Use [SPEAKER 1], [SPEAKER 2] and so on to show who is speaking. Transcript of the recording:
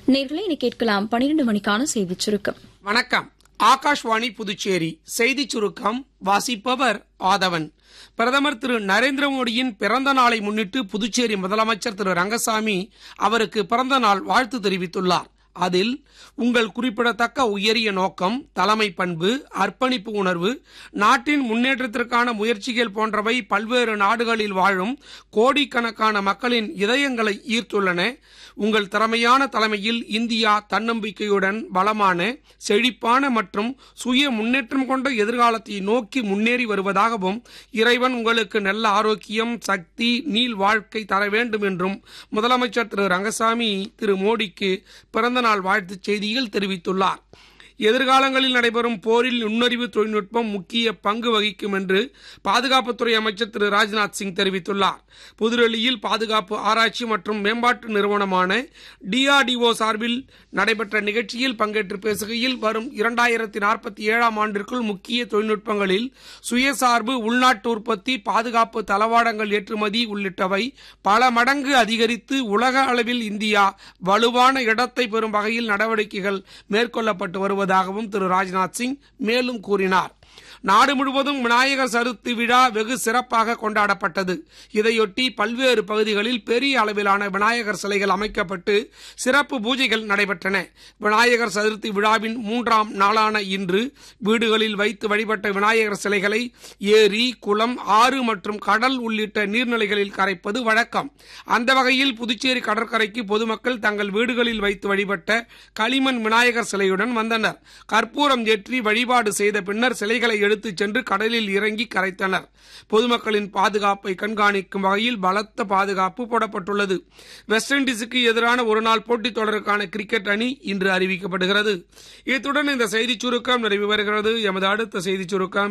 [SPEAKER 1] நேர்களை இனி கேட்கலாம் பனிரெண்டு மணிக்கான செய்திச் சுருக்கம்
[SPEAKER 2] வணக்கம் ஆகாஷ்வாணி புதுச்சேரி செய்திச் சுருக்கம் வாசிப்பவர் ஆதவன் பிரதமர் திரு நரேந்திர மோடியின் பிறந்த நாளை முன்னிட்டு புதுச்சேரி முதலமைச்சர் திரு ரங்கசாமி அவருக்கு பிறந்த நாள் வாழ்த்து தெரிவித்துள்ளார் அதில் உங்கள் குறிப்பிடத்தக்க உயரிய நோக்கம் தலைமை பண்பு அர்ப்பணிப்பு உணர்வு நாட்டின் முன்னேற்றத்திற்கான முயற்சிகள் போன்றவை பல்வேறு நாடுகளில் வாழும் கோடிக்கணக்கான மக்களின் இதயங்களை ஈர்த்துள்ளன உங்கள் திறமையான தலைமையில் இந்தியா தன்னம்பிக்கையுடன் பலமான செழிப்பான மற்றும் சுய முன்னேற்றம் கொண்ட எதிர்காலத்தை நோக்கி முன்னேறி வருவதாகவும் இறைவன் உங்களுக்கு நல்ல ஆரோக்கியம் சக்தி நீள் வாழ்க்கை தர வேண்டும் என்றும் முதலமைச்சர் திரு ரங்கசாமி திரு மோடிக்கு பிறந்தநாள் வாழ்த்துச் செய்தியில் தெரிவித்துள்ளார் எதிர்காலங்களில் நடைபெறும் போரில் நுண்ணறிவு தொழில்நுட்பம் முக்கிய பங்கு வகிக்கும் என்று பாதுகாப்புத்துறை அமைச்சர் திரு ராஜ்நாத் சிங் தெரிவித்துள்ளார் புதுடெல்லியில் பாதுகாப்பு ஆராய்ச்சி மற்றும் மேம்பாட்டு நிறுவனமான டிஆர்டிஓ சார்பில் நடைபெற்ற நிகழ்ச்சியில் பங்கேற்று பேசுகையில் வரும் இரண்டாயிரத்தி நாற்பத்தி ஏழாம் ஆண்டிற்குள் முக்கிய தொழில்நுட்பங்களில் சுயசார்பு உள்நாட்டு உற்பத்தி பாதுகாப்பு தளவாடங்கள் ஏற்றுமதி உள்ளிட்டவை பல மடங்கு அதிகரித்து உலக அளவில் இந்தியா வலுவான இடத்தை பெறும் வகையில் நடவடிக்கைகள் மேற்கொள்ளப்பட்டு வருவதாகவும் திரு ராஜ்நாத் சிங் மேலும் கூறினார் நாடு முழுவதும் விநாயகர் சதுர்த்தி விழா வெகு சிறப்பாக கொண்டாடப்பட்டது இதையொட்டி பல்வேறு பகுதிகளில் பெரிய அளவிலான விநாயகர் சிலைகள் அமைக்கப்பட்டு சிறப்பு பூஜைகள் நடைபெற்றன விநாயகர் சதுர்த்தி விழாவின் மூன்றாம் நாளான இன்று வீடுகளில் வைத்து வழிபட்ட விநாயகர் சிலைகளை ஏரி குளம் ஆறு மற்றும் கடல் உள்ளிட்ட நீர்நிலைகளில் கரைப்பது வழக்கம் அந்த வகையில் புதுச்சேரி கடற்கரைக்கு பொதுமக்கள் தங்கள் வீடுகளில் வைத்து வழிபட்ட களிமண் விநாயகர் சிலையுடன் வந்தனர் கற்பூரம் ஏற்றி வழிபாடு செய்த பின்னர் சிலைகளை எடுத்துச் சென்று கடலில் இறங்கி கரைத்தனர் பொதுமக்களின் பாதுகாப்பை கண்காணிக்கும் வகையில் பலத்த பாதுகாப்பு போடப்பட்டுள்ளது வெஸ்ட் இண்டீஸுக்கு எதிரான ஒருநாள் போட்டித் தொடருக்கான கிரிக்கெட் அணி இன்று அறிவிக்கப்படுகிறது இத்துடன் இந்த செய்திச் சுருக்கம் நிறைவு பெறுகிறது எமது அடுத்த செய்திச் சுருக்கம்